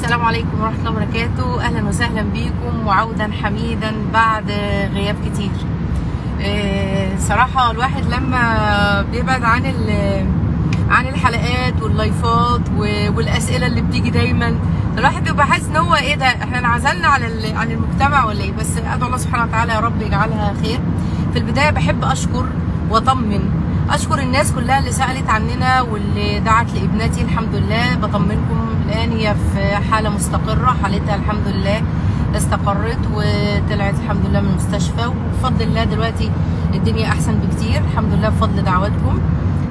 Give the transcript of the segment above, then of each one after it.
السلام عليكم ورحمة الله وبركاته أهلا وسهلا بكم وعودا حميدا بعد غياب كتير آه، صراحة الواحد لما بيبعد عن ال- عن الحلقات واللايفات و- والأسئلة اللي بتيجي دايما الواحد بيبقى حاسس ان هو ايه ده احنا انعزلنا على ال- عن المجتمع ولا ايه بس ادعو الله سبحانه وتعالى يا رب يجعلها خير في البداية بحب اشكر واطمن اشكر الناس كلها اللي سالت عننا واللي دعت لابنتي الحمد لله بطمنكم الان هي في حاله مستقره حالتها الحمد لله استقرت وطلعت الحمد لله من المستشفى وبفضل الله دلوقتي الدنيا احسن بكتير الحمد لله بفضل دعواتكم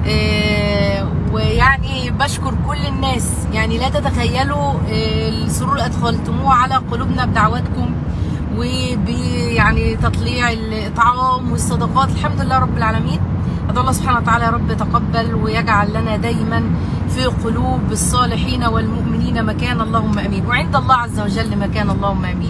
آه، ويعني بشكر كل الناس يعني لا تتخيلوا آه، السرور اللي ادخلتموه على قلوبنا بدعواتكم وب يعني تطليع الاطعام والصدقات الحمد لله رب العالمين أدعو الله سبحانه وتعالى يا رب يتقبل ويجعل لنا دايما في قلوب الصالحين والمؤمنين مكان اللهم امين وعند الله عز وجل مكان اللهم امين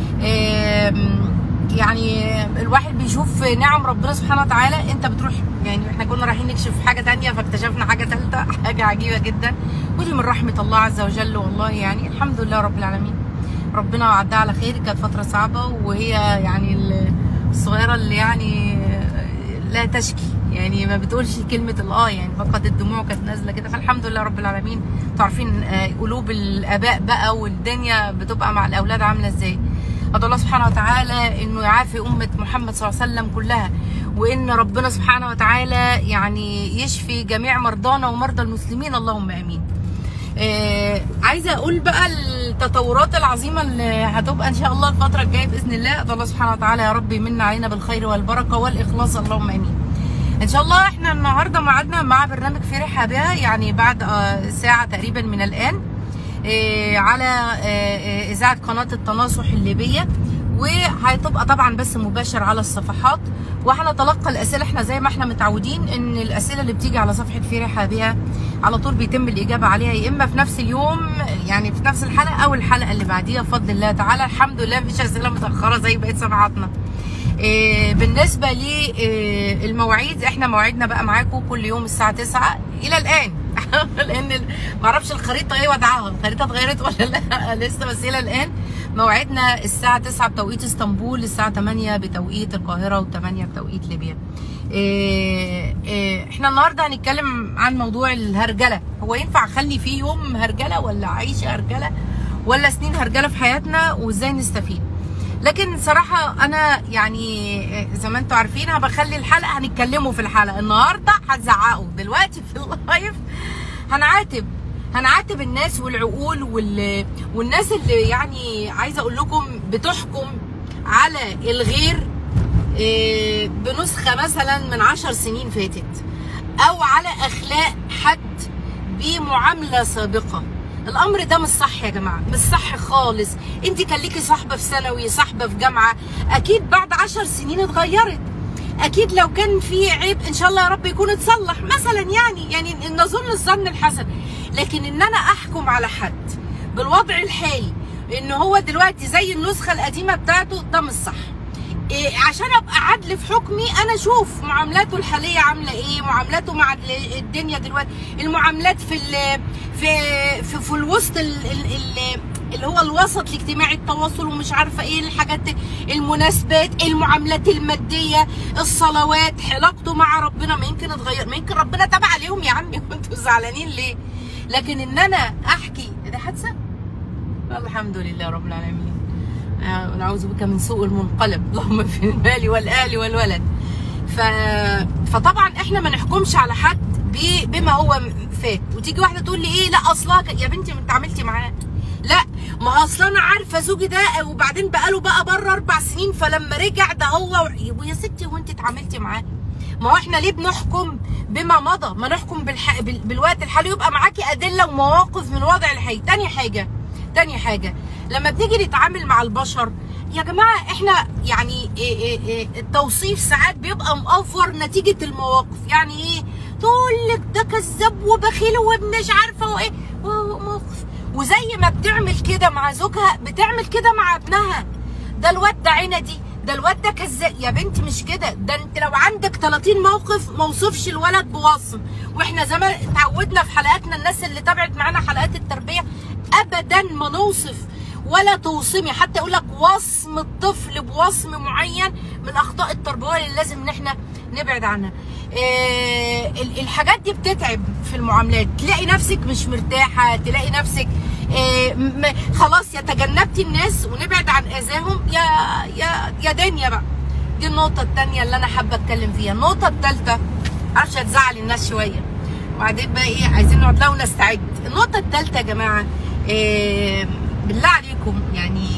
آم، يعني الواحد بيشوف نعم ربنا سبحانه وتعالى انت بتروح يعني احنا كنا رايحين نكشف حاجه تانية فاكتشفنا حاجه ثالثه حاجه عجيبه جدا ودي من رحمه الله عز وجل والله يعني الحمد لله رب العالمين ربنا عدها على خير كانت فتره صعبه وهي يعني الصغيره اللي يعني لا تشكي يعني ما بتقولش كلمه الاه يعني فقط الدموع كانت نازله كده فالحمد لله رب العالمين انتوا عارفين آه، قلوب الاباء بقى والدنيا بتبقى مع الاولاد عامله ازاي ادعو الله سبحانه وتعالى انه يعافي امه محمد صلى الله عليه وسلم كلها وان ربنا سبحانه وتعالى يعني يشفي جميع مرضانا ومرضى المسلمين اللهم امين آه عايزه اقول بقى التطورات العظيمه اللي هتبقى ان شاء الله الفتره الجايه باذن الله ادعو الله سبحانه وتعالى يا رب يمن علينا بالخير والبركه والاخلاص اللهم امين ان شاء الله احنا النهارده ميعادنا مع برنامج فرح بها يعني بعد آه، ساعه تقريبا من الان آه، على آه، آه، اذاعه قناه التناصح الليبيه وهتبقى طبعا بس مباشر على الصفحات وهنتلقى الاسئله احنا زي ما احنا متعودين ان الاسئله اللي بتيجي على صفحه فرح بها على طول بيتم الاجابه عليها يا اما في نفس اليوم يعني في نفس الحلقه او الحلقه اللي بعديها بفضل الله تعالى الحمد لله مفيش اسئله متاخره زي بقيه صفحاتنا آه، بالنسبه للمواعيد احنا مواعيدنا بقى معاكم كل يوم الساعه 9 الى الان لان ال- معرفش الخريطه ايه وضعها الخريطه اتغيرت ولا لا لسه بس الى الان موعدنا الساعه 9 بتوقيت اسطنبول الساعه 8 بتوقيت القاهره و8 بتوقيت ليبيا آه، آه، احنا النهارده هنتكلم عن موضوع الهرجله هو ينفع اخلي فيه يوم هرجله ولا اعيش هرجله ولا سنين هرجله في حياتنا وازاي نستفيد لكن صراحة أنا يعني زي ما أنتوا عارفين أنا بخلي الحلقة هنتكلموا في الحلقة النهاردة هتزعقوا دلوقتي في اللايف هنعاتب هنعاتب الناس والعقول وال... والناس اللي يعني عايزة أقول لكم بتحكم على الغير إيه، بنسخة مثلا من عشر سنين فاتت أو على أخلاق حد بمعاملة سابقة الامر ده مش صح يا جماعه مش صح خالص انت كان ليكي صاحبه في ثانوي صاحبه في جامعه اكيد بعد عشر سنين اتغيرت اكيد لو كان في عيب ان شاء الله يا رب يكون اتصلح مثلا يعني يعني نظن الظن الحسن لكن ان انا احكم على حد بالوضع الحالي ان هو دلوقتي زي النسخه القديمه بتاعته ده مش صح إيه عشان ابقى عدل في حكمي انا اشوف معاملاته الحاليه عامله ايه معاملاته مع ال- الدنيا دلوقتي المعاملات في ال في في, في الوسط ال ال ال اللي هو الوسط الاجتماعي التواصل ومش عارفه ايه الحاجات المناسبات المعاملات الماديه الصلوات علاقته مع ربنا ما يمكن اتغير ما يمكن ربنا تابع عليهم يا عمي وانتوا زعلانين ليه لكن ان انا احكي ده حادثه الحمد لله رب العالمين آه، ونعوذ بك من سوء المنقلب اللهم في المال والاهل والولد ف... فطبعا احنا ما نحكمش على حد ب... بما هو فات وتيجي واحده تقول لي ايه لا اصلا ك- يا بنتي ما انت عملتي معاه لا ما هو اصلا انا عارفه زوجي ده وبعدين بقاله بقى بره اربع سنين فلما رجع ده هو ويا ستي وانت اتعاملتي معاه ما هو احنا ليه بنحكم بما مضى ما نحكم بالح... بال... بالوقت الحالي يبقى معاكي ادله ومواقف من الوضع الحالي تاني حاجه تاني حاجه لما بنيجي نتعامل مع البشر يا جماعه احنا يعني إيه إيه إيه التوصيف ساعات بيبقى مأفور نتيجه المواقف يعني ايه تقول لك ده كذاب وبخيل ومش عارفه وايه وهو موقف وزي ما بتعمل كده مع زوجها بتعمل كده مع ابنها ده الواد ده عندي ده الواد ده كذاب يا بنتي مش كده ده انت لو عندك 30 موقف ما وصفش الولد بوصم واحنا زمان اتعودنا في حلقاتنا الناس اللي تابعت معانا حلقات التربيه ابدا ما نوصف ولا توصمي حتى يقول لك وصم الطفل بوصم معين من الاخطاء التربويه اللي لازم ان احنا نبعد عنها إيه الحاجات دي بتتعب في المعاملات تلاقي نفسك مش مرتاحه تلاقي نفسك إيه خلاص يا تجنبتي الناس ونبعد عن اذاهم يا يا يا دنيا بقى دي النقطه الثانيه اللي انا حابه اتكلم فيها النقطه الثالثه عشان تزعل الناس شويه وبعدين بقى ايه عايزين نقعد لها ونستعد النقطه الثالثه يا جماعه إيه بالله عليكم يعني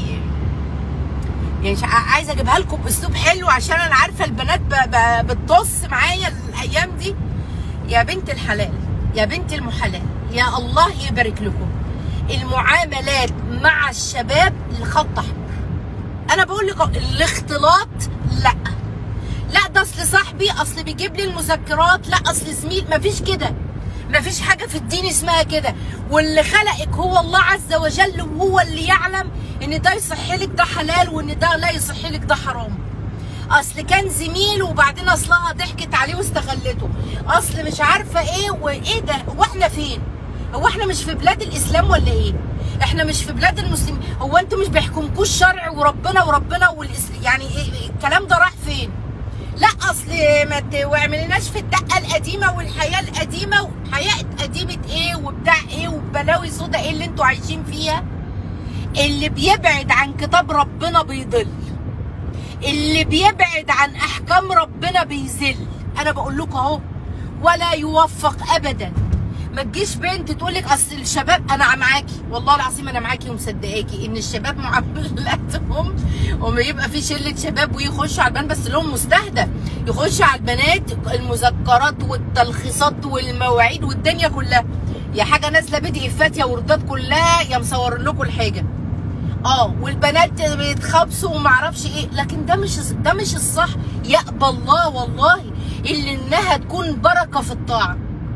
يعني عايزه اجيبها لكم باسلوب حلو عشان انا عارفه البنات بتطص معايا الايام دي يا بنت الحلال يا بنت المحلال يا الله يبارك لكم المعاملات مع الشباب الخط احمر انا بقول لك الاختلاط لا لا ده اصل صاحبي اصل بيجيب لي المذكرات لا اصل زميل مفيش كده مفيش حاجه في الدين اسمها كده واللي خلقك هو الله عز وجل وهو اللي يعلم ان ده يصح لك ده حلال وان ده لا يصح لك ده حرام اصل كان زميل وبعدين اصلها ضحكت عليه واستغلته اصل مش عارفه ايه وايه ده هو احنا فين هو احنا مش في بلاد الاسلام ولا ايه احنا مش في بلاد المسلمين هو انتوا مش بيحكمكوش شرع وربنا وربنا والاسلام يعني إيه الكلام ده راح فين لا اصل ما تعملناش في الدقه القديمه والحياه القديمه حياه قديمه ايه وبتاع ايه وبلاوي سودا ايه اللي انتوا عايشين فيها اللي بيبعد عن كتاب ربنا بيضل اللي بيبعد عن احكام ربنا بيذل انا بقول لكم اهو ولا يوفق ابدا ما تجيش بنت تقول لك اصل الشباب انا معاكي والله العظيم انا معاكي ومصدقاكي ان الشباب معاملاتهم وما يبقى في شله شباب ويخشوا على البنات بس لهم مستهدف يخشوا على البنات المذكرات والتلخيصات والمواعيد والدنيا كلها يا حاجه نازله بدء افات يا وردات كلها يا مصور لكم الحاجه اه والبنات بيتخبصوا وما اعرفش ايه لكن ده مش ده مش الصح يقبل الله والله اللي انها تكون بركه في الطاعه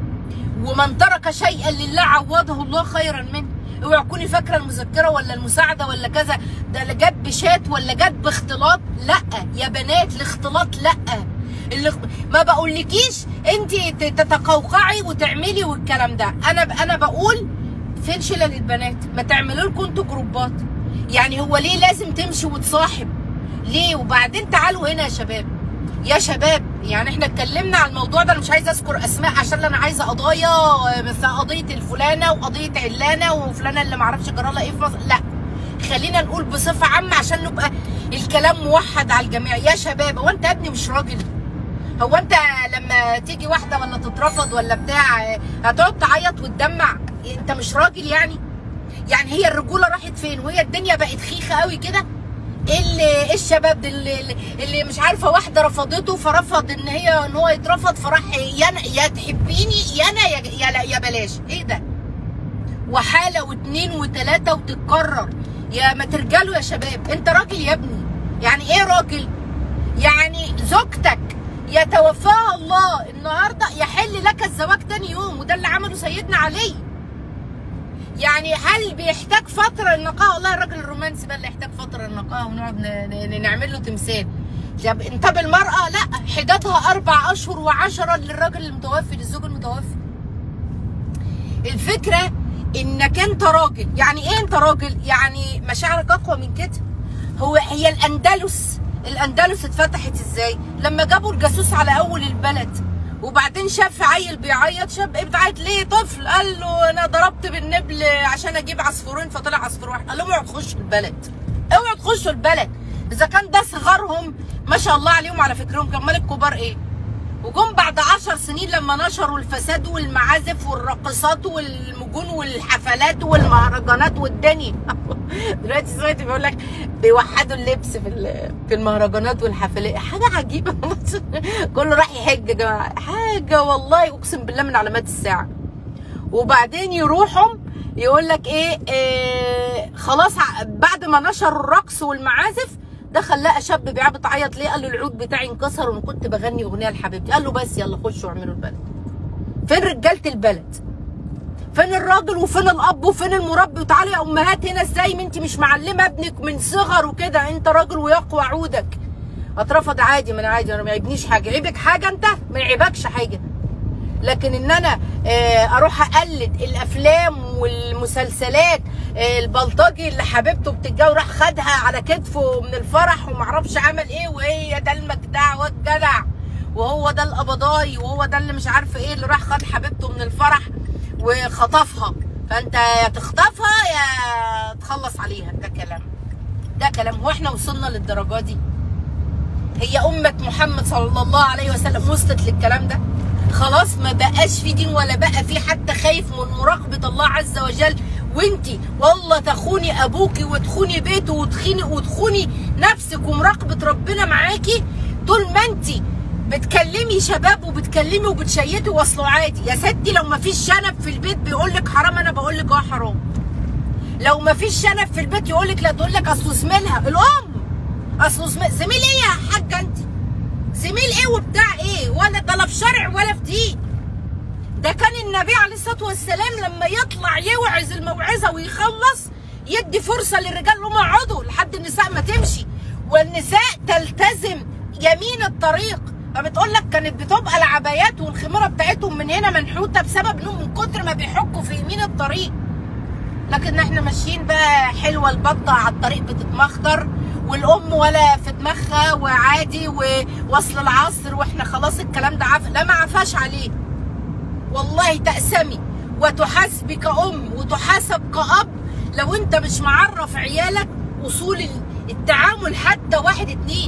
ومن ترك شيئا لله عوضه الله خيرا منه اوعي تكوني فاكره المذكره ولا المساعده ولا كذا ده جت بشات ولا جت باختلاط لا يا بنات الاختلاط لا اللي ما بقولكيش انت تتقوقعي وتعملي والكلام ده انا انا بقول فين شلل البنات ما تعملوا لكم انتوا جروبات يعني هو ليه لازم تمشي وتصاحب ليه وبعدين تعالوا هنا يا شباب يا شباب يعني احنا اتكلمنا على الموضوع ده انا مش عايزه اذكر اسماء عشان انا عايزه قضايا بس قضيه الفلانه وقضيه علانه وفلانه اللي معرفش جرى لها ايه في مصر لا خلينا نقول بصفه عامه عشان نبقى الكلام موحد على الجميع يا شباب هو انت يا ابني مش راجل هو انت لما تيجي واحده ولا تترفض ولا بتاع هتقعد تعيط وتدمع انت مش راجل يعني يعني هي الرجوله راحت فين وهي الدنيا بقت خيخه قوي كده اللي الشباب ده اللي, اللي مش عارفه واحده رفضته فرفض ان هي ان هو يترفض فراح يا يا تحبيني يا انا يا يا, يا بلاش ايه ده وحاله واثنين وثلاثه وتتكرر يا ما ترجلوا يا شباب انت راجل يا ابني يعني ايه راجل يعني زوجتك يتوفاها الله النهارده يحل لك الزواج تاني يوم وده اللي عمله سيدنا علي يعني هل بيحتاج فترة النقاء والله الراجل الرومانسي بقى اللي يحتاج فترة النقاء ونقعد نعمل له تمثال طب المرأة لا حدادها أربع أشهر وعشرة للراجل المتوفي للزوج المتوفي الفكرة إنك أنت راجل يعني إيه أنت راجل يعني مشاعرك أقوى من كده هو هي الأندلس الأندلس اتفتحت إزاي لما جابوا الجاسوس على أول البلد وبعدين شاف عيل بيعيط شاب ايه بتعيط ليه طفل قال له انا ضربت بالنبل عشان اجيب عصفورين فطلع عصفور واحد قال لهم اوعوا تخشوا البلد اوعوا تخشوا البلد اذا كان ده صغارهم ما شاء الله عليهم على فكرهم كان مال الكبار ايه وجم بعد عشر سنين لما نشروا الفساد والمعازف والراقصات والمجون والحفلات والمهرجانات والدنيا دلوقتي سمعت بيقول لك بيوحدوا اللبس في في المهرجانات والحفلات حاجه عجيبه كله راح يحج يا جماعه حاجه والله اقسم بالله من علامات الساعه وبعدين يروحوا يقول لك ايه, إيه خلاص بعد ما نشروا الرقص والمعازف دخل لقى شاب بيعبط بتعيط ليه قال له العود بتاعي انكسر وانا كنت بغني اغنيه لحبيبتي قال له بس يلا خشوا اعملوا البلد فين رجاله البلد فين الراجل وفين الاب وفين المربي وتعالي يا امهات هنا ازاي ما انت مش معلمه ابنك من صغر وكده انت راجل ويقوى عودك اترفض عادي ما انا عادي انا ما يعيبنيش حاجه يعيبك حاجه انت ما يعيبكش حاجه لكن ان انا آه، اروح اقلد الافلام والمسلسلات آه، البلطجي اللي حبيبته بتتجوز راح خدها على كتفه من الفرح ومعرفش عمل ايه وهي ده المجدع والجدع وهو ده القبضاي وهو ده اللي مش عارفه ايه اللي راح خد حبيبته من الفرح وخطفها فانت يا تخطفها يا تخلص عليها ده كلام ده كلام هو احنا وصلنا للدرجه دي هي أمة محمد صلى الله عليه وسلم وصلت للكلام ده خلاص ما بقاش في دين ولا بقى في حتى خايف من مراقبة الله عز وجل وانتي والله تخوني ابوكي وتخوني بيته وتخيني وتخوني نفسك ومراقبة ربنا معاكي طول ما انتي بتكلمي شباب وبتكلمي وبتشيتي واصله عادي يا ستي لو ما فيش شنب في البيت بيقول لك حرام انا بقول لك اه حرام لو ما فيش شنب في البيت يقول لك لا تقول لك اصل زميلها الام اصل زميل زميل ايه يا حاجه انت زميل ايه وبتاع ايه ولا ده لا في شرع ولا في دين ده كان النبي عليه الصلاه والسلام لما يطلع يوعظ الموعظه ويخلص يدي فرصه للرجال انهم يقعدوا لحد النساء ما تمشي والنساء تلتزم يمين الطريق فبتقول لك كانت بتبقى العبايات والخماره بتاعتهم من هنا منحوته بسبب انهم من كتر ما بيحكوا في يمين الطريق لكن احنا ماشيين بقى حلوه البطه على الطريق بتتمخضر والام ولا في دماغها وعادي ووصل العصر واحنا خلاص الكلام ده عف... لا ما عفاش عليه والله تأسمي وتحاسبي كأم وتحاسب كأب لو انت مش معرف عيالك اصول ال- التعامل حتى واحد اتنين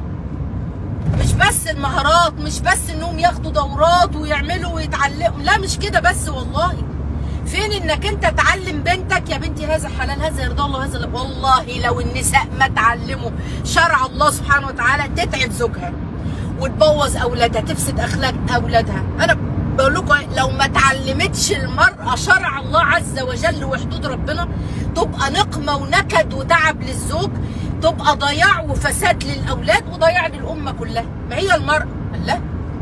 مش بس المهارات مش بس انهم ياخدوا دورات ويعملوا ويتعلموا لا مش كده بس والله فين انك انت تعلم بنتك يا بنتي هذا حلال هذا يرضى الله هذا لا. والله لو النساء ما تعلموا شرع الله سبحانه وتعالى تتعب زوجها وتبوظ اولادها تفسد اخلاق اولادها انا بقول لكم لو ما تعلمتش المراه شرع الله عز وجل وحدود ربنا تبقى نقمه ونكد وتعب للزوج تبقى ضياع وفساد للاولاد وضياع للامه كلها ما هي المراه لا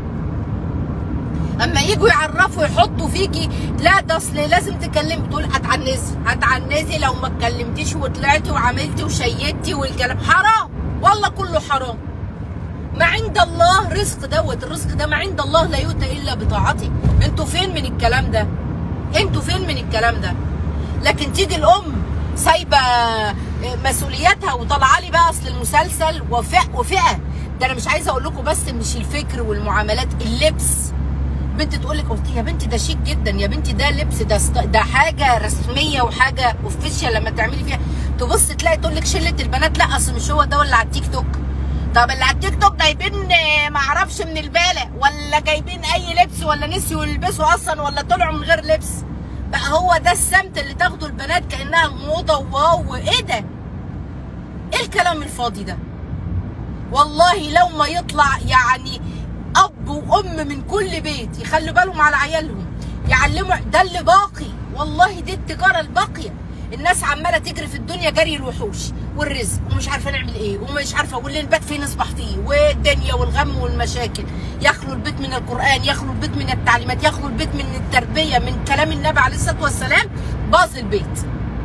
اما يجوا يعرفوا يحطوا فيكي لا ده اصل لازم تكلمي تقول هتعنزي هتعنزي لو ما اتكلمتيش وطلعتي وعملتي وشيدتي والكلام حرام والله كله حرام ما عند الله رزق دوت الرزق ده ما عند الله لا يؤتى الا بطاعته انتوا فين من الكلام ده انتوا فين من الكلام ده لكن تيجي الام سايبه مسؤولياتها وطالعه لي بقى اصل المسلسل وفئه وفئه ده انا مش عايزه اقول لكم بس مش الفكر والمعاملات اللبس بنت تقول لك قلت يا بنتي ده شيك جدا يا بنتي ده لبس ده است... ده حاجه رسميه وحاجه اوفيشال لما تعملي فيها تبص تلاقي تقول لك شله البنات لا اصل مش هو ده اللي على التيك توك طب اللي على التيك توك جايبين آه، معرفش من البالة ولا جايبين اي لبس ولا نسيوا يلبسوا اصلا ولا طلعوا من غير لبس بقى هو ده السمت اللي تاخده البنات كانها موضه وواو ايه ده ايه الكلام الفاضي ده والله لو ما يطلع يعني اب وام من كل بيت يخلوا بالهم على عيالهم يعلموا ده اللي باقي والله دي التجاره الباقيه الناس عماله تجري في الدنيا جري الوحوش والرزق ومش عارفه نعمل ايه ومش عارفه واللي نبات فيه نصبح فيه والدنيا والغم والمشاكل يخلو البيت من القران يخلو البيت من التعليمات يخلو البيت من التربيه من كلام النبي عليه الصلاه والسلام باظ البيت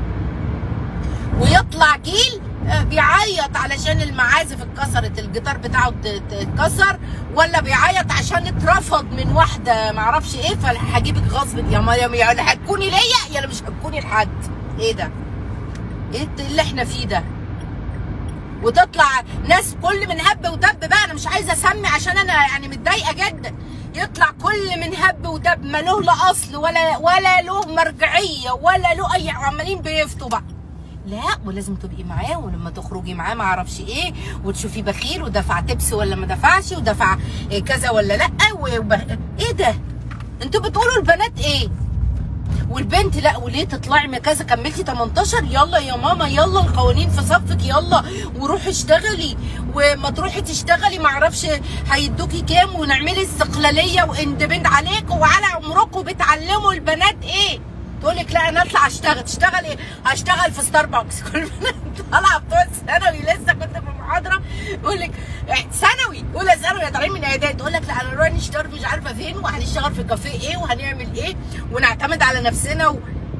ويطلع جيل آه، بيعيط علشان المعازف اتكسرت الجيتار بتاعه ات- ات- اتكسر ولا بيعيط عشان اترفض من واحده معرفش ايه فهجيبك غصب يا ما يا يا لا هتكوني ليا يا لا مش هتكوني لحد ايه ده؟ ايه اللي احنا فيه ده؟ وتطلع ناس كل من هب ودب بقى انا مش عايزه اسمي عشان انا يعني متضايقه جدا يطلع كل من هب ودب ما له لا اصل ولا ولا له مرجعيه ولا له اي عمالين بيفتوا بقى لا ولازم تبقي معاه ولما تخرجي معاه ما اعرفش ايه وتشوفي بخيل ودفع تبس ولا ما دفعش ودفع إيه كذا ولا لا وب... ايه ده انتوا بتقولوا البنات ايه والبنت لا وليه تطلعي من كذا كملتي 18 يلا يا ماما يلا القوانين في صفك يلا وروحي اشتغلي وما تروحي تشتغلي ما اعرفش هيدوكي كام ونعملي استقلاليه واندبند عليكم وعلى عمركم بتعلموا البنات ايه تقول لك لا انا اطلع اشتغل تشتغل ايه هشتغل في ستاربكس كل البنات طالعه بتوع الثانوي لسه كنت في محاضره يقول لك ثانوي اولى ثانوي طالعين من اعدادي تقول لك لا انا نروح نشتغل مش عارفه فين وهنشتغل في كافيه ايه وهنعمل ايه ونعتمد على نفسنا و...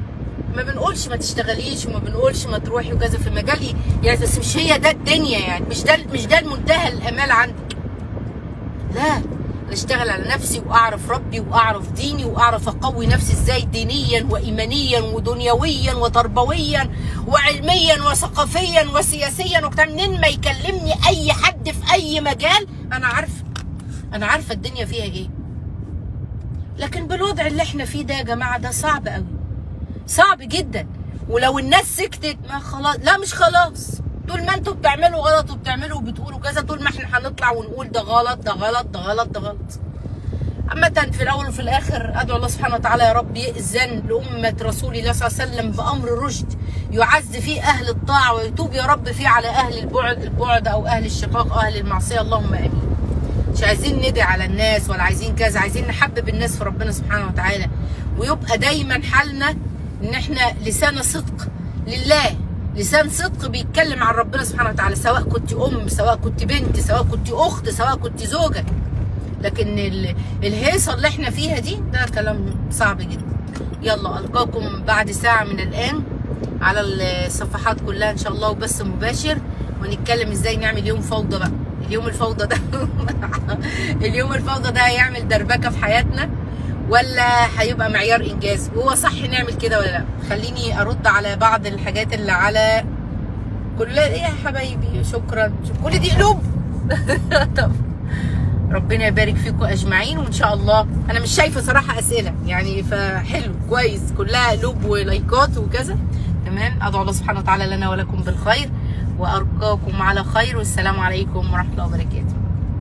ما بنقولش ما تشتغليش وما بنقولش ما تروحي وكذا في مجالي يعني بس مش هي ده الدنيا يعني مش ده مش ده المنتهى الامال عندك لا أنا اشتغل على نفسي واعرف ربي واعرف ديني واعرف اقوي نفسي ازاي دينيا وايمانيا ودنيويا وتربويا وعلميا وثقافيا وسياسيا وبتاع منين ما يكلمني اي حد في اي مجال انا عارفه انا عارفه الدنيا فيها ايه لكن بالوضع اللي احنا فيه ده يا جماعه ده صعب قوي صعب جدا ولو الناس سكتت ما خلاص لا مش خلاص طول ما انتوا بتعملوا غلط وبتعملوا وبتقولوا كذا طول ما احنا هنطلع ونقول ده غلط ده غلط ده غلط ده غلط عامة في الأول وفي الآخر أدعو الله سبحانه وتعالى يا رب يأذن لأمة رسول الله صلى الله عليه وسلم بأمر رشد يعز فيه أهل الطاعة ويتوب يا رب فيه على أهل البعد البعد أو أهل الشقاق أو أهل المعصية اللهم آمين مش عايزين ندعي على الناس ولا عايزين كذا عايزين نحبب الناس في ربنا سبحانه وتعالى ويبقى دايما حالنا ان احنا لسان صدق لله لسان صدق بيتكلم عن ربنا سبحانه وتعالى سواء كنت ام سواء كنت بنت سواء كنت اخت سواء كنت زوجه لكن ال- الهيصه اللي احنا فيها دي ده كلام صعب جدا يلا القاكم بعد ساعه من الان على الصفحات كلها ان شاء الله وبث مباشر ونتكلم ازاي نعمل يوم فوضى بقى اليوم الفوضى ده اليوم الفوضى ده هيعمل دربكه في حياتنا ولا هيبقى معيار انجاز وهو صح نعمل كده ولا لا خليني ارد على بعض الحاجات اللي على كل ايه يا حبايبي شكرا كل دي قلوب طب ربنا يبارك فيكم اجمعين وان شاء الله انا مش شايفه صراحه اسئله يعني فحلو كويس كلها قلوب ولايكات وكذا تمام ادعو الله سبحانه وتعالى لنا ولكم بالخير وارجاكم على خير والسلام عليكم ورحمه الله وبركاته